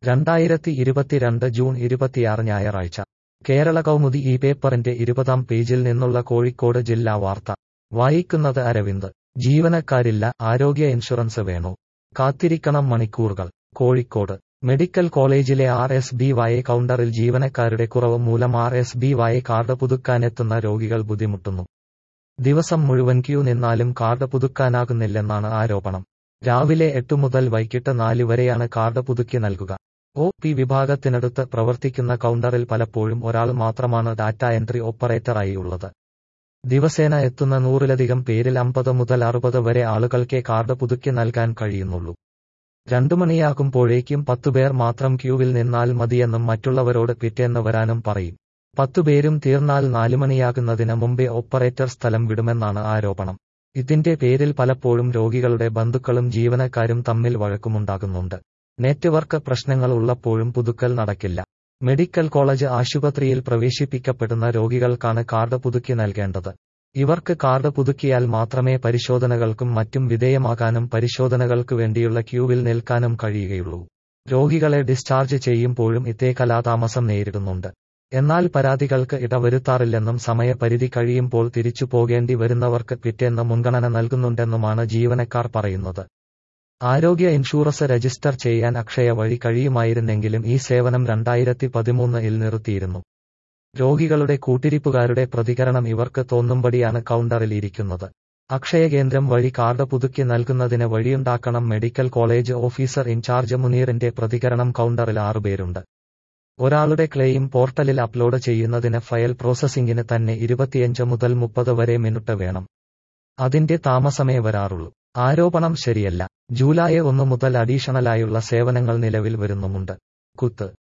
രണ്ടായിരത്തി ഇരുപത്തിരണ്ട് ജൂൺ ഇരുപത്തിയാറ് ഞായറാഴ്ച കേരള കൗമുദി ഈ പേപ്പറിന്റെ ഇരുപതാം പേജിൽ നിന്നുള്ള കോഴിക്കോട് ജില്ലാ വാർത്ത വായിക്കുന്നത് അരവിന്ദ് ജീവനക്കാരില്ല ആരോഗ്യ ഇൻഷുറൻസ് വേണോ കാത്തിരിക്കണം മണിക്കൂറുകൾ കോഴിക്കോട് മെഡിക്കൽ കോളേജിലെ ആർ എസ് ബി വൈ കൗണ്ടറിൽ ജീവനക്കാരുടെ കുറവ് മൂലം R S B Y card പുതുക്കാനെത്തുന്ന രോഗികൾ ബുദ്ധിമുട്ടുന്നു ദിവസം മുഴുവൻ ക്യൂ നിന്നാലും കാർഡ് പുതുക്കാനാകുന്നില്ലെന്നാണ് ആരോപണം രാവിലെ എട്ടു മുതൽ വൈകിട്ട് നാല് വരെയാണ് കാർഡ് പുതുക്കി നൽകുക ഒ പി വിഭാഗത്തിനടുത്ത് പ്രവർത്തിക്കുന്ന കൗണ്ടറിൽ പലപ്പോഴും ഒരാൾ മാത്രമാണ് ഡാറ്റ എൻട്രി ഓപ്പറേറ്ററായി ഉള്ളത് ദിവസേന എത്തുന്ന നൂറിലധികം പേരിൽ അമ്പത് മുതൽ അറുപത് വരെ ആളുകൾക്കേ കാർഡ് പുതുക്കി നൽകാൻ കഴിയുന്നുള്ളൂ രണ്ടു മണിയാകുമ്പോഴേക്കും പത്തുപേർ മാത്രം ക്യൂവിൽ നിന്നാൽ മതിയെന്നും മറ്റുള്ളവരോട് പിറ്റേന്ന് വരാനും പറയും പത്തുപേരും തീർന്നാൽ നാലുമണിയാകുന്നതിന് മുമ്പേ ഓപ്പറേറ്റർ സ്ഥലം വിടുമെന്നാണ് ആരോപണം ഇതിന്റെ പേരിൽ പലപ്പോഴും രോഗികളുടെ ബന്ധുക്കളും ജീവനക്കാരും തമ്മിൽ വഴക്കുമുണ്ടാകുന്നുണ്ട് നെറ്റ്വർക്ക് പ്രശ്നങ്ങൾ ഉള്ളപ്പോഴും പുതുക്കൽ നടക്കില്ല മെഡിക്കൽ കോളേജ് ആശുപത്രിയിൽ പ്രവേശിപ്പിക്കപ്പെടുന്ന രോഗികൾക്കാണ് കാർഡ് പുതുക്കി നൽകേണ്ടത് ഇവർക്ക് കാർഡ് പുതുക്കിയാൽ മാത്രമേ പരിശോധനകൾക്കും മറ്റും വിധേയമാകാനും പരിശോധനകൾക്ക് വേണ്ടിയുള്ള ക്യൂവിൽ നിൽക്കാനും കഴിയുകയുള്ളൂ രോഗികളെ ഡിസ്ചാർജ് ചെയ്യുമ്പോഴും ഇത്തേ കലാതാമസം നേരിടുന്നുണ്ട് എന്നാൽ പരാതികൾക്ക് ഇടവരുത്താറില്ലെന്നും സമയപരിധി കഴിയുമ്പോൾ തിരിച്ചു പോകേണ്ടി വരുന്നവർക്ക് പിറ്റേന്ന് മുൻഗണന നൽകുന്നുണ്ടെന്നുമാണ് ജീവനക്കാർ പറയുന്നത് ആരോഗ്യ ഇൻഷുറൻസ് രജിസ്റ്റർ ചെയ്യാൻ അക്ഷയ വഴി കഴിയുമായിരുന്നെങ്കിലും ഈ സേവനം രണ്ടായിരത്തി പതിമൂന്നിൽ നിർത്തിയിരുന്നു രോഗികളുടെ കൂട്ടിരിപ്പുകാരുടെ പ്രതികരണം ഇവർക്ക് തോന്നുംപടിയാണ് കൗണ്ടറിൽ ഇരിക്കുന്നത് അക്ഷയ കേന്ദ്രം വഴി കാർഡ് പുതുക്കി നൽകുന്നതിന് വഴിയുണ്ടാക്കണം മെഡിക്കൽ കോളേജ് ഓഫീസർ ഇൻചാർജ് മുനീറിന്റെ പ്രതികരണം കൗണ്ടറിൽ ആറുപേരുണ്ട് ഒരാളുടെ ക്ലെയിം പോർട്ടലിൽ അപ്ലോഡ് ചെയ്യുന്നതിന് ഫയൽ പ്രോസസ്സിംഗിന് തന്നെ ഇരുപത്തിയഞ്ച് മുതൽ മുപ്പത് വരെ മിനിറ്റ് വേണം അതിന്റെ താമസമേ വരാറുള്ളൂ ആരോപണം ശരിയല്ല ജൂലൈ ഒന്ന് മുതൽ അഡീഷണലായുള്ള സേവനങ്ങൾ നിലവിൽ വരുന്നുമുണ്ട് കുത്ത്